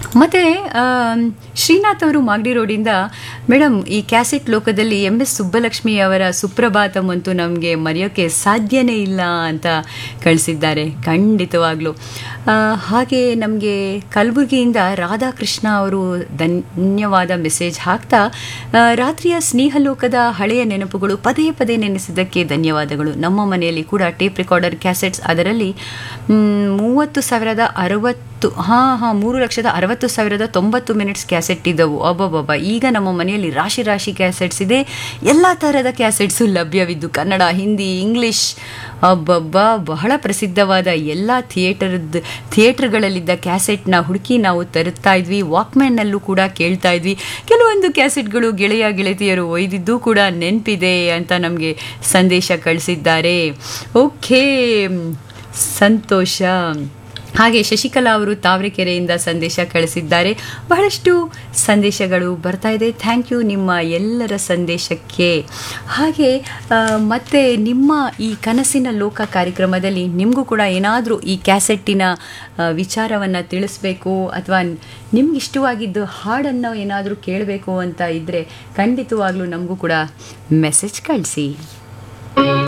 ಮತ್ತು ಶ್ರೀನಾಥ್ ಅವರು ಮಾಗಡಿ ರೋಡಿಂದ ಮೇಡಮ್ ಈ ಕ್ಯಾಸೆಟ್ ಲೋಕದಲ್ಲಿ ಎಂ ಎಸ್ ಸುಬ್ಬಲಕ್ಷ್ಮಿ ಅವರ ಸುಪ್ರಭಾತಂ ಅಂತೂ ನಮಗೆ ಮರೆಯೋಕ್ಕೆ ಸಾಧ್ಯನೇ ಇಲ್ಲ ಅಂತ ಕಳಿಸಿದ್ದಾರೆ ಖಂಡಿತವಾಗ್ಲೂ ಆ, ಹಾಗೆ ನಮಗೆ ಕಲಬುರಗಿಯಿಂದ ರಾಧಾಕೃಷ್ಣ ಅವರು ಧನ್ಯವಾದ ಮೆಸೇಜ್ ಹಾಕ್ತಾ ಆ, ರಾತ್ರಿಯ ಸ್ನೇಹಲೋಕದ ಹಳೆಯ ನೆನಪುಗಳು ಪದೇ ಪದೇ ನೆನೆಸಿದ್ದಕ್ಕೆ ಧನ್ಯವಾದಗಳು ನಮ್ಮ ಮನೆಯಲ್ಲಿ ಕೂಡ ಟೇಪ್ ರೆಕಾರ್ಡರ್ ಕ್ಯಾಸೆಟ್ಸ್ ಅದರಲ್ಲಿ ಮ್, ಮೂವತ್ತು ಸಾವಿರದ ಅರವತ್ತು ಹಾಂ ಹಾಂ ಮೂರು ಲಕ್ಷದ ಅರವತ್ತು ಸಾವಿರದ ತೊಂಬತ್ತು ಮಿನಿಟ್ಸ್ ಕ್ಯಾಸೆಟ್ ಇದ್ದವು ಅಬ್ಬಬ್ಬಬ್ಬ ಈಗ ನಮ್ಮ ಮನೆಯಲ್ಲಿ ರಾಶಿ ರಾಶಿ ಕ್ಯಾಸೆಟ್ಸ್ ಇದೆ ಎಲ್ಲ ಥರದ ಕ್ಯಾಸೆಟ್ಸು ಲಭ್ಯವಿದ್ದು ಕನ್ನಡ ಹಿಂದಿ ಇಂಗ್ಲಿಷ್ ಅಬ್ಬಬ್ಬ ಬಹಳ ಪ್ರಸಿದ್ಧವಾದ ಎಲ್ಲ ಥಿಯೇಟರ್ದ ಥಿಯೇಟರ್ಗಳಲ್ಲಿದ್ದ ಕ್ಯಾಸೆಟ್ನ ಹುಡುಕಿ ನಾವು ತರುತ್ತಾ ಇದ್ವಿ ವಾಕ್ಮ್ಯಾನ್ನಲ್ಲೂ ಕೂಡ ಕೇಳ್ತಾ ಇದ್ವಿ ಕೆಲವೊಂದು ಕ್ಯಾಸೆಟ್ಗಳು ಗೆಳೆಯ ಗೆಳತಿಯರು ಒಯ್ದಿದ್ದು ಕೂಡ ನೆನಪಿದೆ ಅಂತ ನಮಗೆ ಸಂದೇಶ ಕಳಿಸಿದ್ದಾರೆ ಓಕೆ ಸಂತೋಷ ಹಾಗೆ ಶಶಿಕಲಾ ಅವರು ತಾವರೆಕೆರೆಯಿಂದ ಸಂದೇಶ ಕಳಿಸಿದ್ದಾರೆ ಬಹಳಷ್ಟು ಸಂದೇಶಗಳು ಬರ್ತಾ ಇದೆ ಥ್ಯಾಂಕ್ ಯು ನಿಮ್ಮ ಎಲ್ಲರ ಸಂದೇಶಕ್ಕೆ ಹಾಗೆ ಆ, ಮತ್ತೆ ನಿಮ್ಮ ಈ ಕನಸಿನ ಲೋಕ ಕಾರ್ಯಕ್ರಮದಲ್ಲಿ ನಿಮಗೂ ಕೂಡ ಏನಾದರೂ ಈ ಕ್ಯಾಸೆಟ್ಟಿನ ವಿಚಾರವನ್ನು ತಿಳಿಸ್ಬೇಕು ಅಥವಾ ನಿಮ್ಗೆ ಇಷ್ಟವಾಗಿದ್ದು ಹಾಡನ್ನು ಏನಾದರೂ ಕೇಳಬೇಕು ಅಂತ ಇದ್ದರೆ ಖಂಡಿತವಾಗ್ಲೂ ನಮಗೂ ಕೂಡ ಮೆಸೇಜ್ ಕಳಿಸಿ